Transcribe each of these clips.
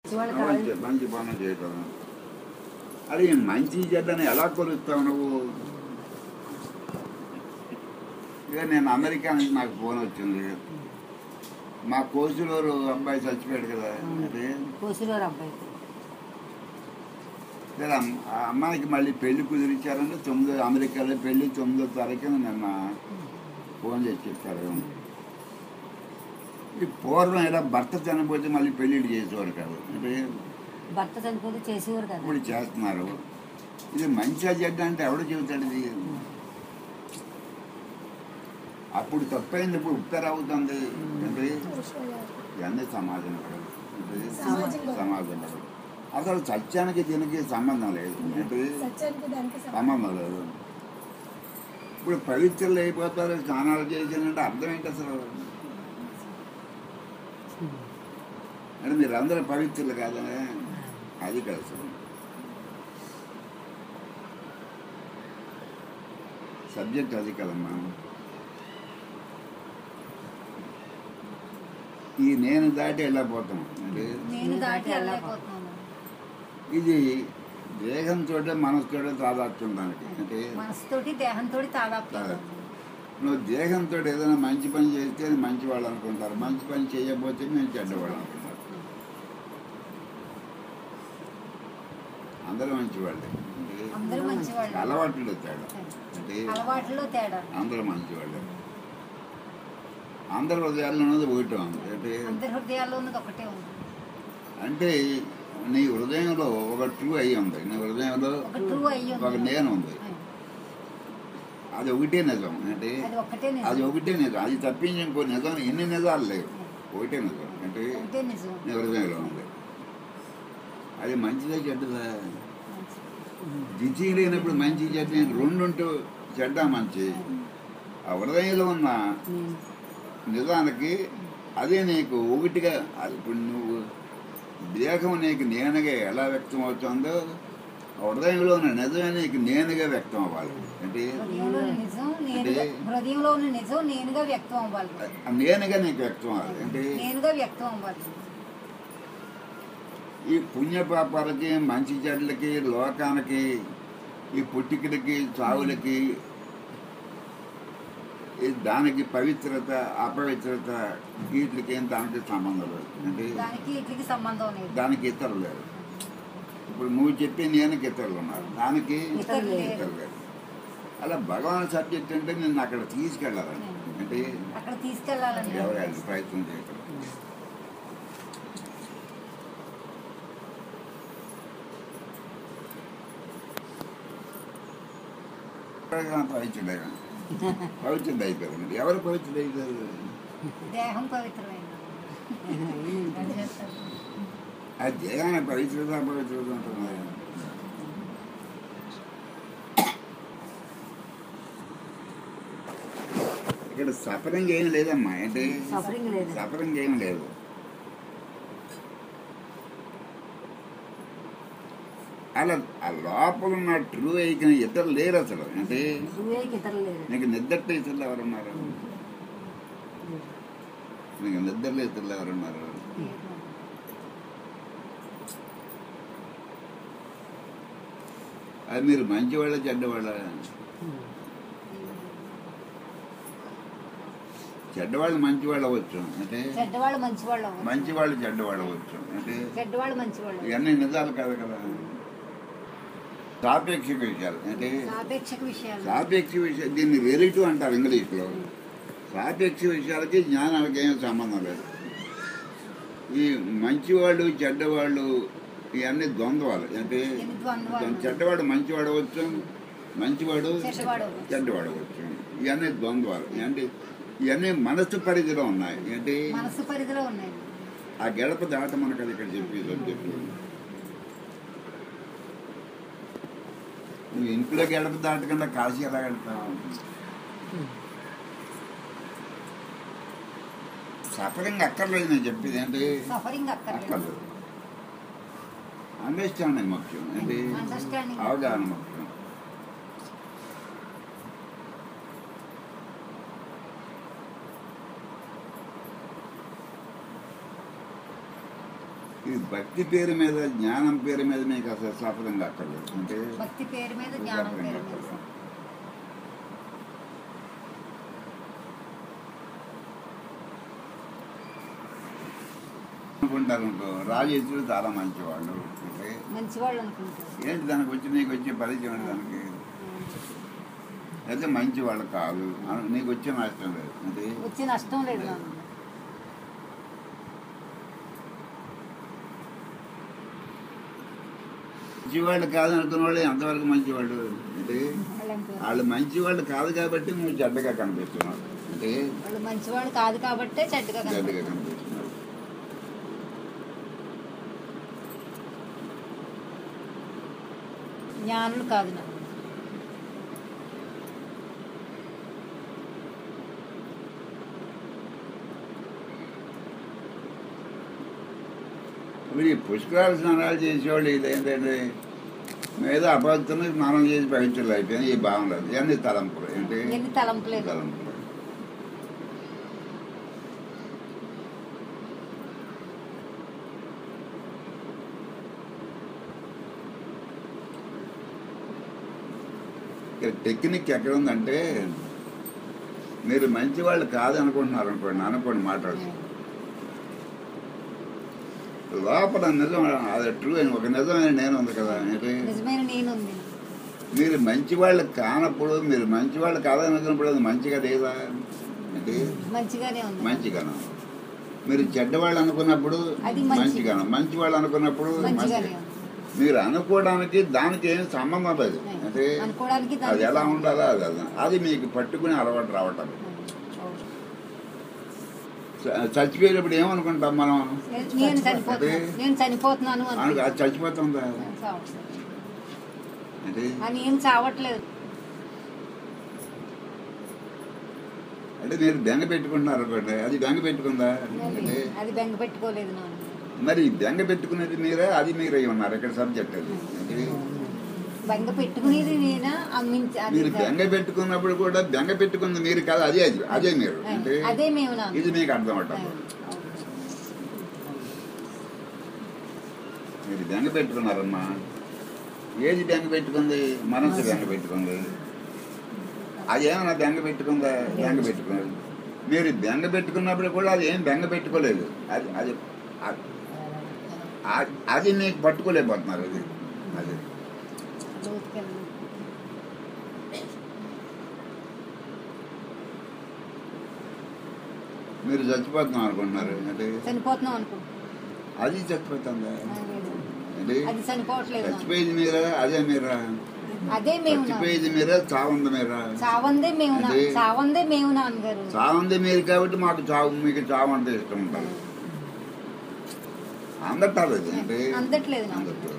వాళ్ళ కాళ్ళు మంచి మంచి పనులు చేయటం అది మంచి చెడ్డని ఎలా కొలుస్తావు నువ్వు ఇక నేను అమెరికా నుంచి నాకు ఫోన్ వచ్చింది మా కోసులూరు అబ్బాయి చచ్చిపోయాడు కదా అదే కోసిలోరు అబ్బాయి లేదా అమ్- ఆ అమ్మాయికి మళ్ళీ పెళ్లి కుదిరించారంటే తొమ్మిదో అమెరికాలో పెళ్లి తొమ్మిదో తారీఖున నిన్న ఫోన్ చేసి చెప్పారు ఈ పూర్వం ఇలా భర్త చనిపోతే మళ్ళీ పెళ్లిళ్ళు చేసేవారు కాదు అంటే భర్త చనిపోతే చేసేవారు కదా ఇప్పుడు చేస్తున్నారు ఇది మంచిగా చెడ్డ అంటే ఎవడు చెబుతాడు ఇది అప్పుడు తప్పైంది ఇప్పుడు ఉత్తర అవుతుంది అంటే ఇవన్నీ సమాజం పడదు. అంటే సమాజం పడదు. అసలు సత్యానికి దీనికి సంబంధం లేదు అంటే సత్యానికి దానికి సంబంధం సంబంధం లేదు ఇప్పుడు పవిత్రులు అయిపోతారు స్నానాలు చేసానంటే అర్థం ఏంటి అసలు అంటే మీరు అందరూ పవిత్రులు కాదనే అది కాదు అసలు సబ్జెక్ట్ అది కదమ్మా ఈ నేను దాటి వెళ్ళిపోతాం అంటే నేను దాటి వెళ్ళలేకపోతున్నాను ఇది దేహంతో మనసుతో తాదాత్యం దానికి అంటే మనసుతోటి దేహంతో తాదాప్యం నువ్వు దేహంతో ఏదైనా మంచి పని చేస్తే అది మంచి వాళ్ళు అనుకుంటారు మంచి పని చేయకపోతే మేము చెడ్డవాళ్ళు అనుకుంటారు అందరూ మంచి వాళ్ళే అంటే అందరూ మంచివాళ్ళు అలవాట్లు తేడా అంటే అలవాట్లలో తేడా అందరూ మంచి వాళ్ళే అందరి హృదయాల్లో ఉన్నది ఒకటి ఉంది అంటే అందరి హృదయాల్లో ఉన్నది ఒకటే ఉంది అంటే నీ హృదయంలో ఒక ట్రూ అయ్యి ఉంది నీ హృదయంలో ఒక ట్రూ అయ్యి ఒక ఉంది నేను ఉంది అది ఒకటే నిజం అంటే అది ఒక్కటే అది నిజం ఒకటే నిజం అది తప్పించి ఇంకో నిజం ఎన్ని నిజాలు లేవు ఒకటే నిజం అంటే ఒకటే నిజం నీ హృదయంలో ఉంది అది మంచిదే చెడ్డదా దిచి లేనప్పుడు మంచి చెడ్డ రెండు ఉంటూ చెడ్డ మంచి ఆ హృదయంలో ఉన్న నిజానికి అదే నీకు ఒకటిగా అది ఇప్పుడు నువ్వు దేహం నీకు నేనుగా ఎలా వ్యక్తం అవుతుందో ఆ హృదయంలో ఉన్న నిజమే నీకు నేనుగా వ్యక్తం అవ్వాలి అంటే హృదయంలో ఉన్న నిజం నేనుగా హృదయంలో ఉన్న నిజం నేనుగా వ్యక్తం అవ్వాలి ఆ నేనుగా నీకు వ్యక్తం అవ్వాలి అంటే నేనుగా వ్యక్తం అవ్వాలి ఈ పుణ్యపాపాలకి మంచి చెడ్లకి లోకానికి ఈ పుట్టికలకి చావులకి ఈ దానికి పవిత్రత అపవిత్రత వీటికి ఏం దానికి సంబంధం లేదు అంటే దానికి ఇట్లకి సంబంధం లేదు దానికి ఇతరులు లేరు ఇప్పుడు నువ్వు చెప్పే నేను ఇతరులు ఉన్నారు దానికి ఇతరులు లేరు. ఇతరులు లేరు అలా భగవాన్ సబ్జెక్ట్ అంటే నేను అక్కడ తీసుకెళ్ళాలని అంటే అక్కడ తీసుకెళ్లాలని ఎవరు ప్రయత్నం చేయటం పవిత్రుడే పవిత్రుడు అయిపోయారు ఎవరు పవిత్రుడు అయిపోయారు దేహం పవిత్రమైనది ఆ దేహాన్ని పవిత్రత అపవిత్రత అంటున్నారు ఇక్కడ సఫరింగ్ ఏం లేదమ్మా అంటే సఫరింగ్ లేదు సఫరింగ్ ఏం లేదు అలా ఆ లోపల ఉన్న ట్రూ అయిన ఇతరులు లేరు అసలు అంటే నువ్వేకి ఇతరులు లేదు నీకు నిద్రలో ఇతరులు ఎవరున్నారు నీకు నిద్రలో ఇతరులు ఎవరున్నారు అది మీరు మంచివాళ్ళ చెడ్డవాళ్ళ చెడ్డవాళ్ళు మంచివాళ్ళు అవ్వచ్చు అంటే చెడ్డవాళ్ళు మంచివాళ్ళు అవ్వరు. మంచివాళ్ళు చెడ్డవాళ్ళు అవ్వచ్చు అంటే చెడ్డవాళ్ళు మంచివాళ్ళు ఇవన్నీ నిజాలు కాదు కదా సాపేక్షిక విషయాలు అంటే సాపేక్షక విషయాలు సాపేక్ష విషయం దీన్ని రిలేటివ్ అంటారు ఇంగ్లీష్లో సాపేక్ష విషయాలకి జ్ఞానాలకి ఏం సంబంధం లేదు ఈ మంచివాళ్ళు చెడ్డవాళ్ళు ఇవన్నీ ద్వంద్వాలు అంటే ఎన్ని ద్వంద్వాలు? చెడ్డవాడు మంచివాడు అవ్వచ్చు మంచివాడు చెడ్డవాడు అవ్వచ్చు. చెడ్డవాడు అవ్వచ్చు ఇవన్నీ ద్వంద్వాలు అంటే ఇవన్నీ మనస్సు పరిధిలో ఉన్నాయి ఏంటి మనసు పరిధిలో ఉన్నాయి ఆ గడప దాట మనకు అది ఇక్కడ చెప్పి చెప్పి నువ్వు ఇంట్లో గడప దాటకుండా కాశీ ఎలా వెళ్తావు సఫరింగ్ అక్కర్లేదు నేను చెప్పేది ఏంటి సఫరింగ్ అక్కర్లేదు అక్కర్లేదు అండర్స్టాండింగ్ ముఖ్యం ఏంటి Understanding. అవగాహన ముఖ్యం ఈ ఈ భక్తి పేరు మీద జ్ఞానం పేరు మీద మీకు అసలు సఫలంగా అక్కర్లేదు అంటే భక్తి పేరు మీద జ్ఞానం పేరు మీద అనుకుంటారు అనుకో రాజేశ్వరుడు చాలా మంచివాళ్ళు అంటే మంచి వాళ్ళు అనుకుంటారు ఏంటి దానికి వచ్చి నీకు వచ్చే పరిచయం ఏంటి దానికి అయితే మంచి వాళ్ళు కాదు అను- నీకు వచ్చే నష్టం లేదు అంటే వచ్చే నష్టం లేదు నాకు మంచివాళ్ళు కాదు అనుకున్న వాళ్ళు ఎంతవరకు మంచివాళ్ళు అంటే వాళ్ళంటే వాళ్ళు మంచివాళ్ళు కాదు కాబట్టి నువ్వు చెడ్డగా కనిపిస్తున్నావు అంటే వాళ్ళు మంచివాళ్ళు కాదు కాబట్టే చెడ్డగా చెడ్డగా కనపడతారు. కనిపిస్తున్నావు జ్ఞానులు కాదు నాకు మరి ఈ పుష్కరాల స్నానాలు చేసేవాళ్ళు ఇది ఏంటంటే ఏదో అబద్ధం స్నానం చేసి పవిత్రులు అయిపోయింది ఈ భావన లేదు ఇవన్నీ తలంపులు ఏంటి ఎన్ని తలంపులేదు తలంపులు ఇక్కడ టెక్నిక్ ఎక్కడ ఉందంటే మీరు మంచి వాళ్ళు కాదు అనుకుంటున్నారు అనుకోండి అనుకోండి మాట్లాడుతుంది లోపల నిజం అది ట్రూ అని ఒక నిజమైన నేను ఉంది కదా ఏంటి నిజమైన నేను ఉంది మీరు మంచి వాళ్ళు కానప్పుడు మీరు మంచి వాళ్ళు కాదనుకున్నప్పుడు అది మంచిగా లేదా అంటే మంచిగానే ఉంది మంచిగాను మీరు చెడ్డవాళ్ళు అనుకున్నప్పుడు అది మంచి. మంచిగాను మంచి వాళ్ళు అనుకున్నప్పుడు మంచిగానే మంచి ఉంది మీరు అనుకోవడానికి దానికి ఏం సంబంధం లేదు అంటే అనుకోవడానికి అది దానికి ఎలా ఉండాలో అది అది అది మీకు పట్టుకుని అలవాటు రావటం చ- చచ్చిపోయేటప్పుడు ఏమనుకుంటాం మనం నేను చనిపోతున్నాను అంటే నేను చనిపోతున్నాను అను- అనుకుంటా. అది చచ్చిపోతుందా నేను చావట్లేదు. అంటే ఆ నేను చావట్లేదు అంటే మీరు బెంగ పెట్టుకుంటున్నారు అనుకోండి అది బెంగ పెట్టుకుందా అంటే అది బెంగ పెట్టుకోలేదు నాన్న మరి బెంగ పెట్టుకునేది మీరే అది మీరే ఉన్నారు ఇక్కడ సబ్జెక్ట్ అది అంటే బెంగ పెట్టుకునేది నేనా అమ్మించి అది మీరు కాదు. బెంగ పెట్టుకున్నప్పుడు కూడా బెంగ పెట్టుకుంది మీరు కాదు అదే అది అదే మీరు అంటే అదే మేము నాన్న ఇది మీకు అర్థం అవటం మీరు బెంగ పెట్టుకున్నారమ్మా ఏది బెంగ పెట్టుకుంది మనసు బెంగ పెట్టుకుంది అది ఏమన్నా బెంగ పెట్టుకుందా బెంగ పెట్టుకున్నది మీరు బెంగ పెట్టుకున్నప్పుడు కూడా అది ఏం బెంగ పెట్టుకోలేదు అది అది అది- అది- అది మీకు పట్టుకోలేకపోతున్నారు అది అది లోతుకెళ్ళను. మీరు చచ్చిపోతున్నాం అనుకుంటున్నారు అంటే చనిపోతున్నాం అనుకో అది చచ్చిపోతుందా ఆ, లేదు. అంటే అది చనిపోవట్లేదు నాన్న. చచ్చిపోయేది మీరా అదే మీరా అదే మేము నాన్న. చచ్చిపోయేది మీరా చావుంది మీరా చావందే మేము నాన్న. అదే. చావందే మేము నాన్నగారు చావుంది మీరు కాబట్టి మాకు చావు మీకు చావు అంటే ఇష్టం ఉంటుంది అందటారు అది అంటే అందట్లేదు నాకు అందట్లేదు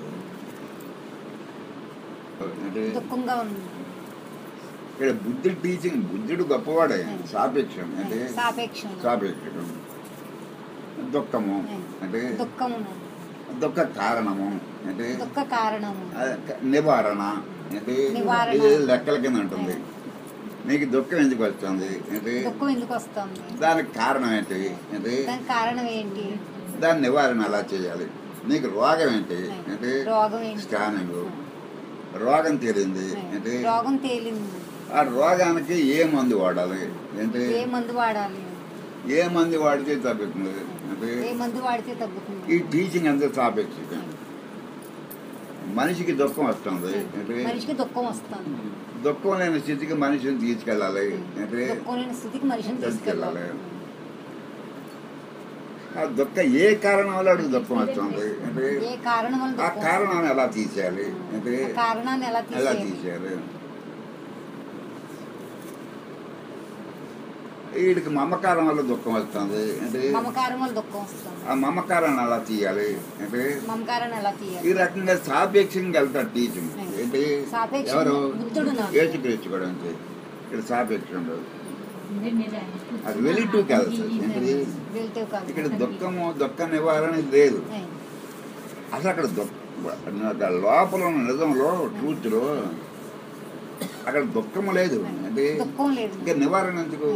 అంటే దుఃఖంగా ఉంది ఇక్కడ బుద్ధుడు టీచింగ్ బుద్ధుడు గొప్పవాడే సాపేక్షం అంటే సాపేక్షం సాపేక్షం దుఃఖము అంటే దుఃఖము నాన్న. దుఃఖ కారణము అంటే దుఃఖ కారణము అదే క- నివారణ అంటే నివారణ. ఇది లెక్కల కింద ఉంటుంది నీకు దుఃఖం ఎందుకు వస్తుంది అంటే దుఃఖం ఎందుకు వస్తుంది దానికి కారణం ఏంటి అంటే దానికి కారణం ఏంటి దాని నివారణ ఎలా చేయాలి నీకు రోగం ఏంటి అంటే రోగం ఏంటి స్కానింగ్ రోగం తేలింది అంటే రోగం తేలింది ఆ రోగానికి ఏ మందు వాడాలి అంటే ఏ మందు వాడాలి ఏ మందు వాడితే తగ్గుతుంది అంటే ఏ మందు వాడితే తగ్గుతుంది ఈ టీచింగ్ అంతా సాపేక్షిక మనిషికి దుఃఖం వస్తుంది అంటే మనిషికి దుఃఖం వస్తుంది దుఃఖం లేని స్థితికి మనిషిని తీసుకెళ్ళాలి అంటే దుఃఖం లేని స్థితికి మనిషిని తీసుకెళ్ళాలి ఆ దుఃఖ ఏ కారణం వల్ల అడుగు దుఃఖం వస్తుంది అంటే ఏ కారణం వల్ల ఆ దుఃఖం కారణాన్ని ఎలా తీసేయాలి అంటే ఆ కారణాన్ని ఎలా ఎలా తీసేయాలి తీసేయాలి వీడికి మమకారం వల్ల దుఃఖం వస్తుంది అంటే మమకారం వల్ల దుఃఖం వస్తుంది ఆ మమకారాన్ని ఎలా తీయాలి అంటే మమకారాన్ని ఎలా ఈ తీయాలి రకంగా సాపేక్షంగా వెళ్తారు టీచింగ్ ఏంటి సాపేక్షంగా ఎవరు బుద్ధుడు నాకు. యేసుక్రీస్తు కూడా అంతే ఇక్కడ సాపేక్షంలో అది వెలిటూ కాదు సార్ ఏంటిది వెళ్తే కాదు ఇక్కడ దుఃఖము దుఃఖ నివారణ ఇది లేదు ఏ, అసలు అక్కడ దుఃఖ అక్కడ లోపల ఉన్న నిజంలో ట్రూత్లో అక్కడ దుఃఖము లేదు అంటే దుఃఖం లేదు ఇంకా నివారణ ఎందుకు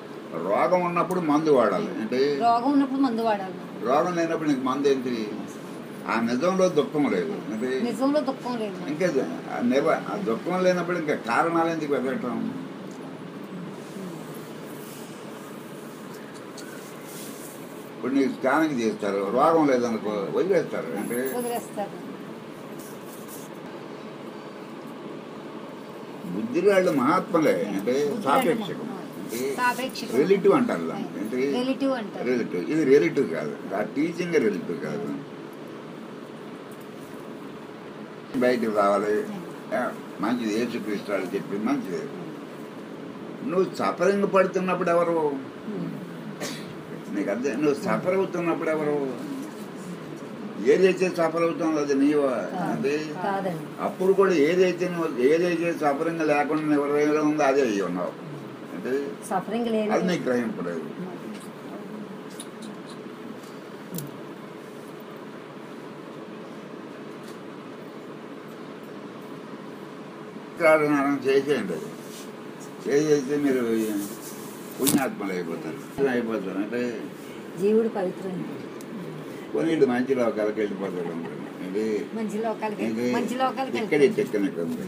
రోగం ఉన్నప్పుడు మందు వాడాలి అంటే రోగం ఉన్నప్పుడు మందు వాడాలి రోగం లేనప్పుడు నీకు మందు ఏంటి ఆ నిజంలో దుఃఖం లేదు అంటే నిజంలో దుఃఖం లేదు ఇంకా ఆ నివ ఆ దుఃఖం లేనప్పుడు ఇంకా కారణాలు ఎందుకు వెతకటం ఇప్పుడు నీకు స్కానింగ్ చేస్తారు రోగం లేదనుకో వదిలేస్తారు అంటే వదిలేస్తారు బుద్ధిరాళ్ళు మహాత్మలే అంటే సాపేక్షకం అంటే సాపేక్షకం. రిలేటివ్ అంటారు దాన్ని. అంటే రిలేటివ్ అంటారు రిలేటివ్ ఇది రిలేటివ్ కాదు ఆ టీచింగ్ రిలేటివ్ కాదు బయటికి రావాలి ఆ, మంచిది ఏసుక్రీస్తాడు చెప్పి మంచిది నువ్వు సఫరింగ్ పడుతున్నప్పుడు ఎవరు నీకు అర్థం నువ్వు సఫర్ అవుతున్నప్పుడు ఎవరు ఏదైతే సఫర్ అవుతుందో అది నీవు అంటే కాదండి అప్పుడు కూడా ఏదైతే నువ్వు ఏదైతే సఫరింగ్ లేకుండా ఎవరైనా ఉందో అదే అయ్యి ఉన్నావు అంటే సఫరింగ్ అది లేదు నీకు గ్రహింపలేదు ప్రార్థన చేసేయండి అది చేసేస్తే మీరు పుణ్యాత్మలు అయిపోతారు అయిపోతారు అంటే జీవుడు పవిత్రుడు కొన్ని మంచి లోకాలకు వెళ్ళిపోతారు అంటే మంచి లోకాలకి ఇది మంచి లోకాలకి ఇక్కడే చెక్కనక్కడ ఉంది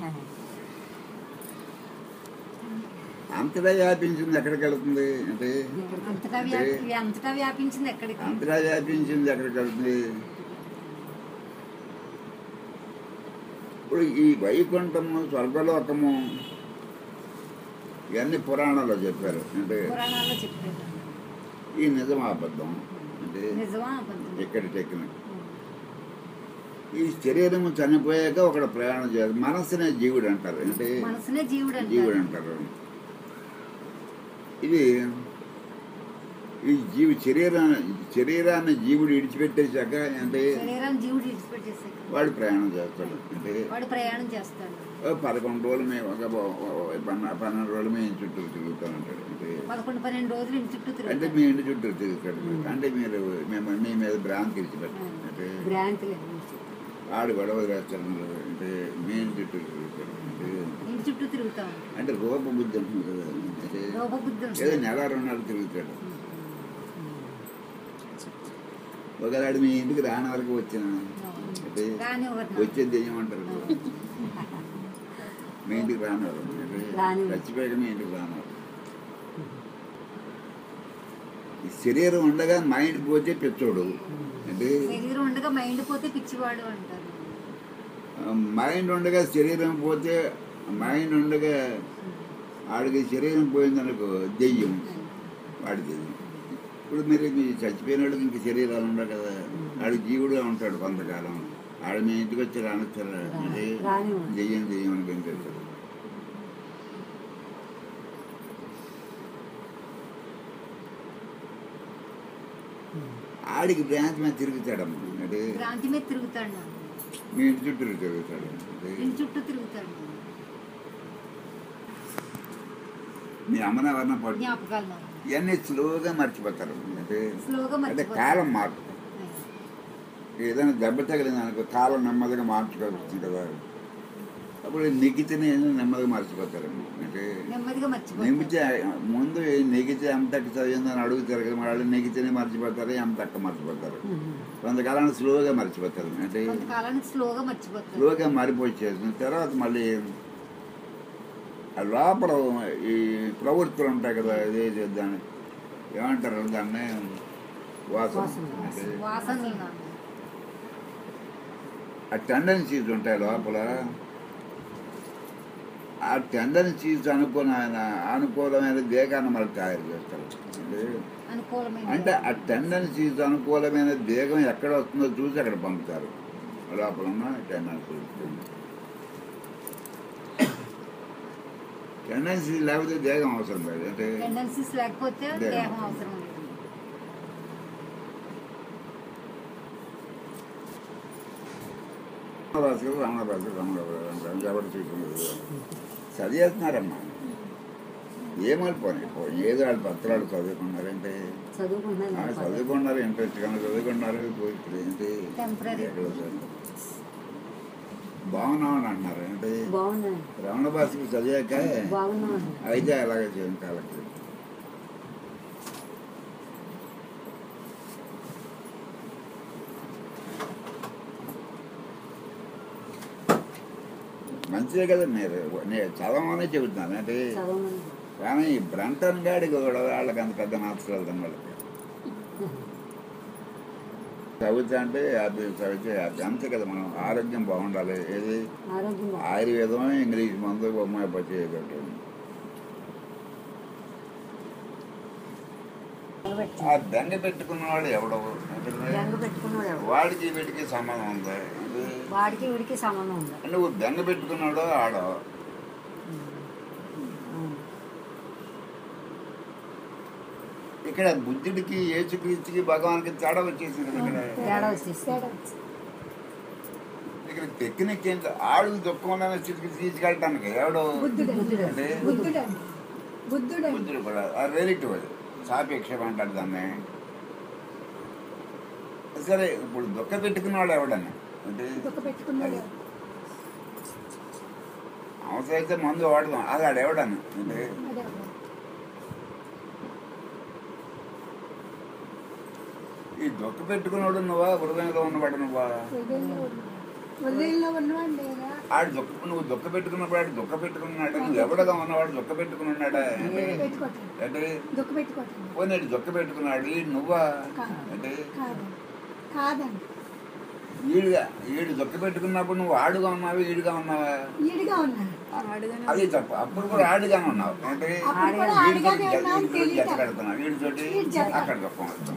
అంతటా వ్యాపించింది ఎక్కడికి వెళ్తుంది అంటే అంతటా వ్యాపి అంతటా వ్యాపించింది ఎక్కడికి అంతటా వ్యాపించింది ఎక్కడికి వెళ్తుంది ఇప్పుడు ఈ వైకుంఠము స్వర్గలోకము ఇవన్నీ పురాణాల్లో చెప్పారు అంటే పురాణాల్లో చెప్పారు ఈ నిజం అబద్ధం అంటే నిజమా అబద్ధం ఎక్కడ టెక్నిక్ ఈ శరీరము చనిపోయాక ఒకడు ప్రయాణం చేయాలి మనస్సునే జీవుడు అంటారు అంటే మనసునే జీవుడు జీవుడు అంటారు అంటారు ఇది ఈ జీవి శరీరాన్ని శరీరాన్ని జీవుడు విడిచిపెట్టేశాక అంటే శరీరం జీవుడు విడిచిపెట్టేసాక వాడు ప్రయాణం చేస్తాడు అంటే వాడు ప్రయాణం చేస్తాడు ఓ పదకొండు రోజులు మేము ఒక ఓ- ఓ- పన్న- పన్నెండు రోజులు మేము చుట్టూ తిరుగుతూ ఉంటాడు అంటే పదకొండు పన్నెండు రోజులు ఇంటి చుట్టూ అంటే తిరుగుతాడు మీ ఇంటి చుట్టూ తిరుగుతాడు అంటే మీరు మేము మీ మీద భ్రాంతి ఇచ్చిపెట్టారు అంటే భ్రాంతి లేదు ఆడు గొడవ చేస్తాడు అంటే మీ ఇంటి చుట్టూ తిరుగుతాడు అంటే ఇంటి చుట్టూ తిరుగుతాం అంటే రూప బుద్ధి ఉంటుంది కదా అంటే లోపబుద్ధి ఏదో ఉంటుంది నెల రెండు నెలలు తిరుగుతాడు ఒకవేళ మీ ఇంటికి రాని వరకు వచ్చిన అంటే రానివ్వరు వచ్చేది ఏమంటారు మీ ఇంటికి రానివారు రానివ్వరు. చచ్చిపోయాక మీ ఇంటికి రానివారు ఈ శరీరం ఉండగా మైండ్ పోతే పెచ్చోడు అంటే శరీరం ఉండగా మైండ్ పోతే పిచ్చివాడు అంటారు మైండ్ ఉండగా శరీరం పోతే మైండ్ ఉండగా ఆడికి శరీరం పోయిందనుకో దెయ్యం వాడి దెయ్యం ఇప్పుడు మీరు మీ చచ్చిపోయిన వాడికి ఇంక శరీరాలు ఉండవు కదా ఆడు జీవుడుగా ఉంటాడు కొంతకాలం ఆడు మీ ఇంటికి వచ్చి రానొచ్చారా అంటే రానివ్వరు. దెయ్యం దెయ్యం అని పెంచేస్తాడు ఆడికి బ్రాంచ్ మీద తిరుగుతాడమ్మా అంటే భ్రాంతి మీద తిరుగుతాడు నాన్న. మీ ఇంటి చుట్టూ తిరుగుతాడు అంటే ఇంటి చుట్టూ తిరుగుతాడు మీ అమ్మని ఎవరన్నా పట్టు జ్ఞాపకాలు నాన్న. ఇవన్నీ స్లోగా మర్చిపోతారు అంటే స్లోగా అంటే మర్చిపోతాడు కాలం మార్పు ఏదైనా దెబ్బ తగిలింది అనుకో కాలం నెమ్మదిగా మార్చుకోవచ్చు కదా అప్పుడు నెగితిని నెమ్మదిగా మర్చిపోతారు అంటే నెమ్మదిగా మర్చిపోతాడు నెగితే ముందు నెగితే ఎంతకి చదివిందని అడుగుతారు కదా వాళ్ళు నెగితేనే మర్చిపోతారు ఎంతక్క మర్చిపోతారు కొంతకాలానికి స్లోగా మర్చిపోతారు అంటే కొంతకాలానికి స్లోగా మర్చిపోతాడు స్లోగా మారిపోయి తర్వాత మళ్ళీ ఆ లోపల ఈ ప్రవృత్తులు ఉంటాయి కదా ఇదే దాన్ని ఏమంటారు దాన్ని వాసన అంటే వాసనలు నాన్న. ఆ టెండెన్సీస్ ఉంటాయి లోపల ఆ టెండెన్సీస్ అనుకున్న అనుకూలమైన దేహాన్ని మళ్ళీ తయారు చేస్తారు అంటే అనుకూలమైన అంటే ఆ టెండెన్సీస్ అనుకూలమైన దేహం ఎక్కడ వస్తుందో చూసి అక్కడ పంపుతారు లోపల ఉన్న టెండెన్సీస్ టెండెన్సీ లేకపోతే దేహం అవసరం లేదు అంటే టెండెన్సీస్ లేకపోతే దేహం. దేహం అవసరం లేదు రాసులు రమణరాజు రమణరాజు ఎవరు చూసుకున్నారు చదివేస్తున్నారమ్మా ఏమైపోయి ఏదో వాళ్ళు పత్రాలు చదువుకున్నారంటే ఆ, చదువుకుంటున్నాను చదువుకున్నారు ఇంట్రెస్ట్ కానీ చదువుకున్నారు పోయి ఇప్పుడు ఏంటి Temporary. ఎక్కడ చదువు? బాగున్నామని అంటున్నారు అంటే బాగున్నాను రమణ భాషకు చదివాక బాగున్నాను అయితే అలాగే చేయండి కాలకి మంచిదే కదా మీరు నేను చదవమనే చెబుతున్నాను అంటే చదవమని కానీ ఈ బ్రంటన్ గాడికి కూడా వాళ్ళకి అంత పెద్ద మార్క్స్ వెళ్తాం వాళ్ళకి చదువుతా అంటే అది చదివితే అది అంతే కదా మనం ఆరోగ్యం బాగుండాలి ఏది ఆరోగ్యం బాగుంది. ఆయుర్వేదం ఇంగ్లీష్ మందు హోమియోపతి ఏదో ఒకటి. నిలబెట్టి. ఆ బెంగ పెట్టుకున్న వాడు ఎవడో బెంగ పెట్టుకున్నాడు ఎవడు? వాడికి వీడికి సంబంధం ఉంది ఇది వాడికి వీడికి సంబంధం ఉంది నువ్వు బెంగ పెట్టుకున్నాడో ఆడో అవును. ఇక్కడ బుద్ధుడికి ఏచుక్రీస్తుకి భగవానికి తేడా వచ్చేసింది ఇక్కడ తేడా వచ్చేసి ఇక్కడ టెక్నిక్ ఏంటి ఆడు దుఃఖంలో స్థితికి తీసుకెళ్ళటానికి ఎవడో బుద్ధుడు బుద్ధుడు. అంటే బుద్ధుడు అండి బుద్ధుడు అండి బుద్ధుడు కూడా ఆ రిలేటివ్ అది సాపేక్షం అంటారు దాన్ని సరే ఇప్పుడు దుఃఖ పెట్టుకున్నాడు ఎవడన్నా అంటే దుఃఖ పెట్టుకున్నాడు అవసరం అయితే మందు వాడదాం అది ఆడు ఎవడన్నా అంటే అదే ఈ దుఃఖ పెట్టుకున్నాడు నువ్వా హృదయంలో ఉన్నవాడు నువ్వా హృదయంలో ఉన్న- హృదయంలో ఉన్నవాడు లేదా ఆడు దుఃఖ నువ్వు దుఃఖ పెట్టుకున్నప్పుడు ఆడు దుఃఖ పెట్టుకున్నాడు నువ్వు ఎవడగా ఉన్నవాడు దుఃఖ పెట్టుకున్నాడా అంటే పెట్టుకోవటం అంటే దుఃఖ పెట్టుకోవటం పోనీ దుఃఖ పెట్టుకున్నాడు ఈ నువ్వా కాదు. అంటే కాదు కాదండి ఈడుగా ఈడు దుఃఖ పెట్టుకున్నప్పుడు నువ్వు ఆడుగా ఉన్నావా ఈడుగా ఉన్నావా ఈడిగా ఉన్నాడు అది తప్ప అప్పుడు కూడా ఆడుగానే ఉన్నావు అంటే అప్పుడు కూడా వీడితోటి ఆడిగానే జత- ఉన్నాను వీడితోటి జత తెలియక కడుతున్నావు వీడితోటి వీడి జత. అక్కడ దుఃఖం వస్తుంది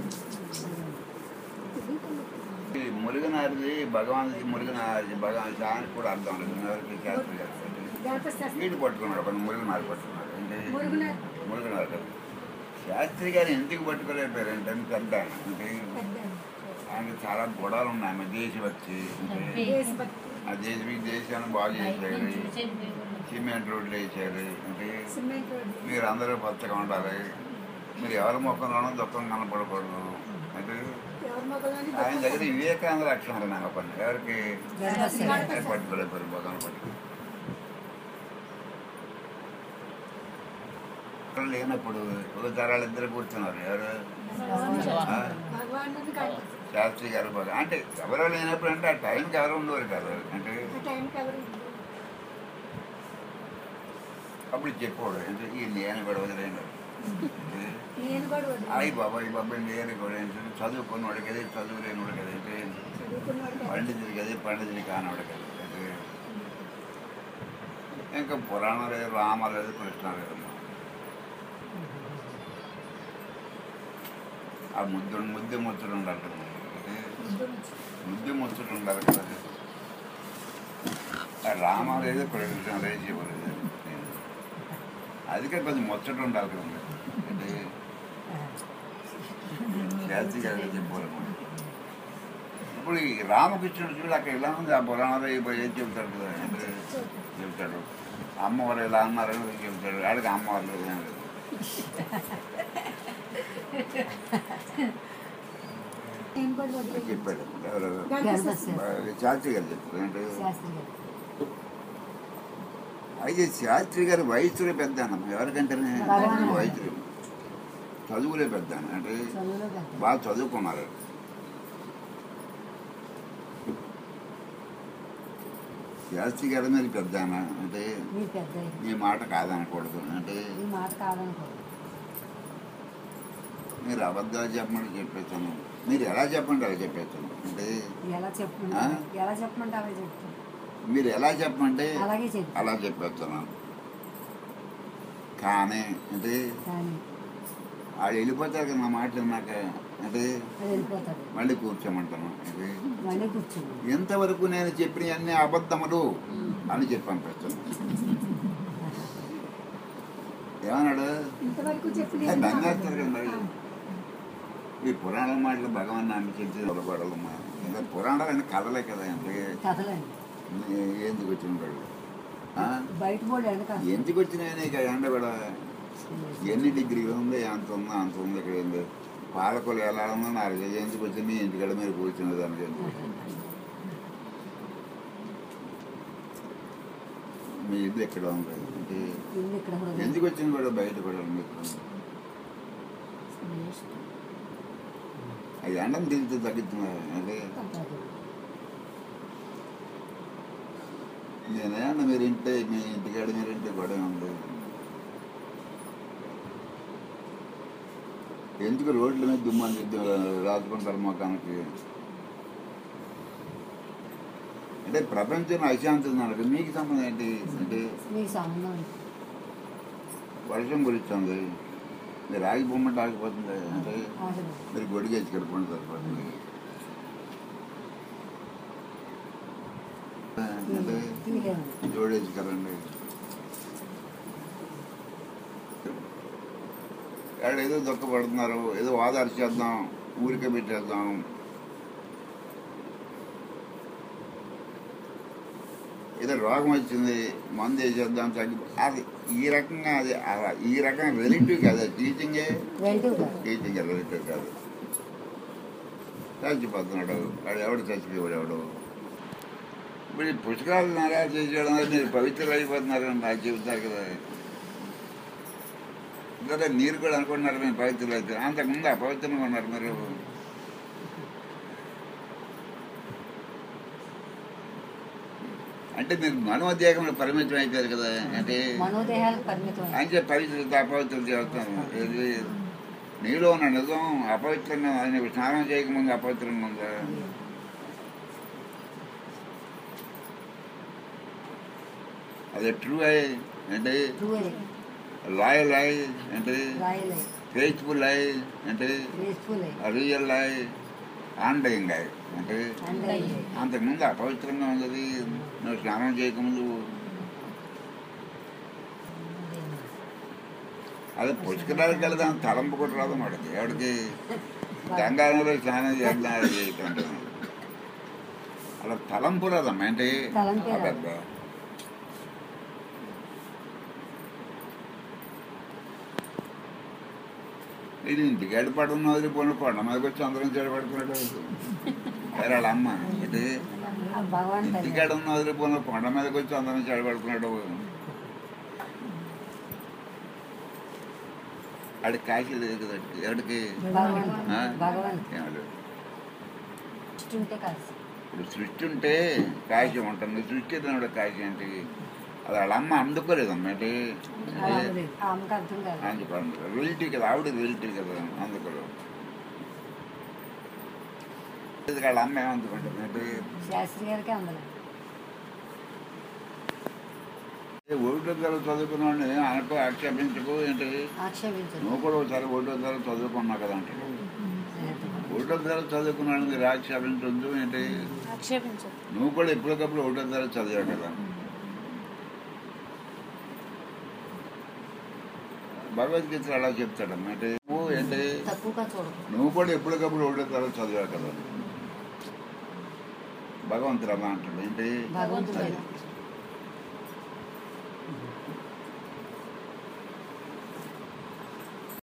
ఈ మురుగనారిది భగవాన్ మురుగనారి భగవాన్ దానికి కూడా అర్థం లేదు ఎవరికి శాస్త్రి గారు. గర్భశాస్త్రం వీడు పట్టుకున్నాడు ఒక మురుగనారు పట్టుకున్నాడు అంటే మురుగునారు మురుగనారు కదా. శాస్త్రి గారు ఎందుకు పట్టుకోలేకపోయారంటే అని పెద్ద ఆయన. అంటే పెద్ద ఆయన చాలా గొడవలు ఉన్నాయి ఆమె దేశభక్తి అంటే దేశభక్తి ఆ దేశం ఈ దేశాన్ని బాగు చేశారు సిమెంట్ రోడ్లు వేసారు అంటే సిమెంట్ రోడ్డు మీరు అందరూ పచ్చగా ఉండాలి మీరు ఎవరి ముఖంలోనూ దుఃఖం కనపడకూడదు అంటే ఎవరి మొక్కలోని ఆయన దగ్గర వివేకానంద లక్షణాలు నాకు పని ఎవరికి గర్భశ్రీ. పట్టుకోలేకపోయారు భగవాన్ పట్టుకో లేనప్పుడు ఒక తరాలు ఇద్దరు కూర్చున్నారు ఎవరు ఆ? భగవాను కాదు శాస్త్రి గారు భగవాన్ అంటే ఎవరో లేనప్పుడు అంటే ఆ టైంకి ఎవరు ఉండేవారు కాదు అంటే ఆ టైంకి ఎవరు అప్పుడు చెప్పాడు అంటే ఈ నేను కూడా వదిలేను అంటే నేను కూడా వదిలేను. అయ్యి బాబాయ్ బాబాయ్ నేను కూడా ఏంటంటే చదువుకున్నవాడు కదా చదువు లేనివాడు కదా అంటే చదువుకున్నాడు కదా. పండితుడు కదా పండితుడు కానివాడు కదా అంటే ఇంకా పురాణం లేదు రామ లేదు కృష్ణ లేదు ఆ ముద్దు ముద్దు ముచ్చుడు ఉండాలి కదా అంటే ముద్దు ముచ్చుడు ఉండాలి కదా ఆ రామ లేదు కృష్ణ లేదు శివ లేదు అదికే కొంచెం ముచ్చట ఉండాలి కదా అంటే శాస్త్రి గారు చెప్పాలి ఇప్పుడు ఈ రామకృష్ణుడు చూడు అక్కడ ఎలా ఉంది ఆ పురాణంలో ఇప్పుడు ఏం చెబుతాడు కదా అంటే చెబుతాడు అమ్మవారు ఎలా అన్నారని చెబుతాడు ఆడికి అమ్మవారు లేదు ఏం లేదు. నేను కూడా వదిలేను. చెప్పాడు ఎవరు గర్భశాస్త్రం. శాస్త్రి గారు చెప్పారు అంటే శాస్త్రి గారు అయితే శాస్త్రి గారు వయసులో పెద్ద అన్న ఎవరికంటే భగవాన్. వయసులో చదువులే పెద్ద అన్న అంటే చదువులో పెద్ద బాగా చదువుకున్నారు శాస్త్రి గారి మీద పెద్ద అన్న అంటే మీరు పెద్ద నీ మాట కాదనకూడదు అంటే ఈ మాట కాదనుకో మీరు అబద్ధాలు చెప్పమని చెప్పేస్తాను మీరు ఎలా చెప్పండి అలా చెప్పేస్తాను అంటే ఎలా చెప్పండి ఆ? ఎలా చెప్పమంటే అలా చెప్తాను మీరు ఎలా చెప్పమంటే అలాగే చెప్పు అలా చెప్పేస్తున్నాను కానీ అంటే కానీ వాళ్ళు వెళ్ళిపోతారు కదా నా మాటలు విన్నాక అంటే అది వెళ్ళిపోతాడు మళ్ళీ కూర్చోమంటాను అంటే మళ్ళీ కూర్చుని ఎంతవరకు నేను చెప్పిన అన్ని అబద్ధములు అని చెప్పి పంపిస్తాను ఏమన్నాడు ఇంతవరకు చెప్పి ఏ, నేను దంగేస్తారు కదా మరి. ఈ పురాణ మాటలు భగవాన్ నాన్న చెప్పి నిలబడదు మా ఇంకా పురాణాలు అన్ని కథలే కదా అంటే కథలండి ఏ- ఎందుకు వచ్చిన వాడు ఆ? బయట పోడు వెనక ఎందుకు వచ్చినాయి నీకు ఆ ఎండ కూడా ఎన్ని డిగ్రీలు ఉంది అంత ఉందా అంత ఉంది ఇక్కడ ఏంది పాలకొలు ఎలా ఉందో నాకు తెలియదు. ఎందుకు వచ్చింది మీ ఇంటికాడ మీరు కూర్చున్న దానికి ఎందుకు మీ ఇల్లు ఎక్కడ ఉంది అంటే ఇల్లు ఇక్కడ కూడా ఉంది. ఎందుకు వచ్చింది కూడా బయట కూడా మీకు అది ఎండం తిరిగితే తగ్గుతుంది అంటే తగ్గదు. నేనే అన్న మీరు ఇంటే మీ ఇంటికాడ మీరు ఇంటి గొడవ ఉంది ఎందుకు రోడ్ల మీద దుమ్మని రాజుకుంటారు మొఖానికి అంటే ప్రపంచం అశాంతి ఉందన్నది మీకు సంబంధం ఏంటి అంటే మీకు సంబంధం వర్షం కురుస్తుంది మీరు ఆగిపోమంటే ఆగిపోతుంది అంటే అవసరం మీరు గొడిగేసి కడుపుకుంటే సరిపోతుంది అంటే ఇంకేముంది జోడేసి కదండి వాళ్ళు ఏదో దుఃఖపడుతున్నారు ఏదో ఆధార్చేద్దాం ఊరికే పెట్టేద్దాం ఏదో రోగం వచ్చింది మందు వేసేద్దాం తగ్గి అది ఈ రకంగా అది అలా- ఈ రకంగా రిలేటివ్ కాదు టీచింగే వెళ్తూ కాదు టీచింగ్ రిలేటివ్ కాదు చచ్చిపోతున్నాడు వాడు ఎవడు చచ్చిపోయాడు ఎవడు ఇప్పుడు ఈ పుస్తకాలు నరా చేసేయడం వల్ల మీరు పవిత్రులు అయిపోతున్నారు అని నాకు చెబుతారు కదా కదా మీరు కూడా అనుకుంటున్నారు మేము పవిత్రులు అయితే అంతకుముందు అపవిత్రంగా ఉన్నారు మీరు అంటే మీరు మనోద్యోగంలో పరిమితం అయిపోయారు కదా అంటే మనోదేహాలకు పరిమితం అంటే పవిత్రత అపవిత్రత చేస్తాను ఇది నీలో ఉన్న నిజం అపవిత్రంగా ఆయన స్నానం చేయకముందు అపవిత్రంగా ఉందా అదే ట్రూ ఐ అంటే ట్రూ లాయల్ ఐ అంటే రాయలే ఫేస్ఫుల్ ఐ అంటే graceful real I online I అంటే అంటే అంతకుముందు అపవిత్రంగా ఉన్నది నువ్వు స్నానం చేయకముందు అదే పుష్కరాలకు వెళ్దాం తలంపు కూడా రాదు మనకి ఎవడికి గంగానదిలో స్నానం చేద్దాం అది చేయటం అలా తలంపు రాదమ్మా ఏంటి తలంపే రాదు. అబ్బబ్బా. ఇది ఇంటికి ఎడపడున్న వదిలిపోయిన కొండ మీదకి వచ్చి అందరం చెడపడుతున్నాడు వేరే వాళ్ళ అమ్మ ఇది భగవాన్ తల్లి ఇంటికాడ ఉన్న వదిలిపోయిన కొండ మీదకి వచ్చి అందరం చెడబడుతున్నాడు ఆడి కాశీ లేదు కదండి ఎవడికి భగవాన్ ఆ? భగవాన్ ఏం లేదు. ఇష్టం ఉంటే కాదు ఇప్పుడు సృష్టి ఉంటే కాశీ ఉంటుంది సృష్టి లేనివాడు కాశీ ఏంటి అది వాళ్ళ అమ్మ అందుకోలేదమ్మా ఏంటి అలా లేదు. ఆ అమ్మకి అర్థం కాదు అందుకోండి రిలేటివ్ కదా ఆవిడ రిలేటివ్ కదా అందుకోరు ఇది వాళ్ళ అమ్మ ఏమందుకుంటుంది ఏంటి శాస్త్రి గారికి అందలేదు ఒకటో తరగతి చదువుకున్నాడు అనుకో ఆక్షేపించుకో ఏంటి ఆక్షేపించదు నువ్వు కూడా ఒకసారి ఒకటో తరగతి చదువుకున్నావు కదా అంటాడు ఒకటో తరగతి చదువుకున్నాడు మీరు ఆక్షేపించొద్దు ఏంటి ఆక్షేపించదు నువ్వు కూడా ఎప్పటికప్పుడు ఒకటో తరగతి చదివావు కదా భగవద్గీత అలా చెప్తాడమ్మా అంటే నువ్వు ఏంటి తక్కువగా చూడదు నువ్వు కూడా ఎప్పటికప్పుడు ఒకటో తరగతి చదివావు కదా భగవంతుడు అలా అంటాడు ఏంటి భగవంతుడు అది.